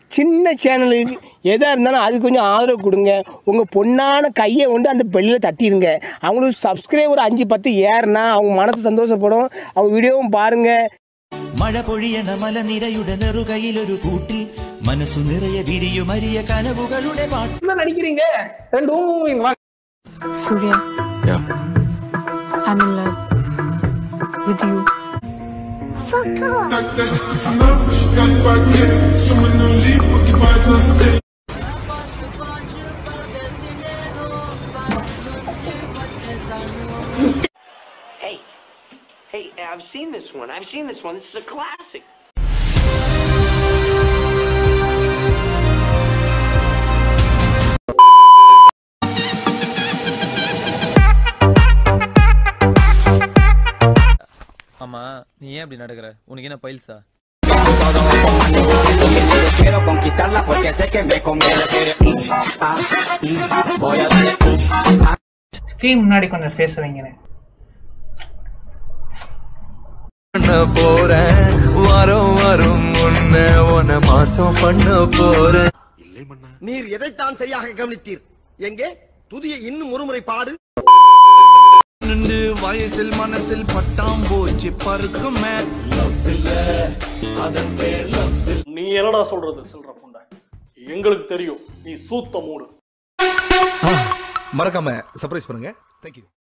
சின்ன சேனலுக்கு எதாக இருந்தாலும் அது கொஞ்சம் ஆதரவு கொடுங்க உங்கள் பொண்ணான கையை கொண்டு அந்த பெல்லில் தட்டிடுங்க அவங்களுக்கு சப்ஸ்கிரைபர் அஞ்சு பத்து ஏறுனா அவங்க மனசு சந்தோஷப்படும் அவங்க வீடியோவும் பாருங்கள் മഴ പൊഴിയണ മലനിരയുടെ നെറുകയിലൊരു കൂട്ടിൽ മനസ്സു നിറയെ വിരിയുമരിയ കനവുകളുടെ പാട്ട് தான் நடிக்கிறீங்க ரெண்டு ஊம் வா Surya. Yeah. I'm in love with you. Hey, hey, I've seen this one. I've seen this one. This is a classic. ஆமா நீ ஏன் அப்படி நடக்கிற உனக்கு என்ன பைல்ஸா Quiero conquistarla porque sé que me conviene. Ah, mm, voy a darle. Screen முன்னாடி கொஞ்சம் ஃபேஸ் வைங்கிறேன் பண்ண போறேன் வரும் வரும் முன்ன உன மாசம் பண்ண போறேன் நீர் எதைத்தான் சரியாக கவனித்தீர் எங்கே துதியை இன்னும் ஒருமுறை பாடு ரெண்டு வயசில் மனசில் பட்டாம்பூச்சி பறக்குமே நீ என்னடா சொல்றது சில்ற புண்டை எங்களுக்கு தெரியும் நீ சூத்த மூடு மறக்காம சர்ப்ரைஸ் பண்ணுங்க தேங்க்யூ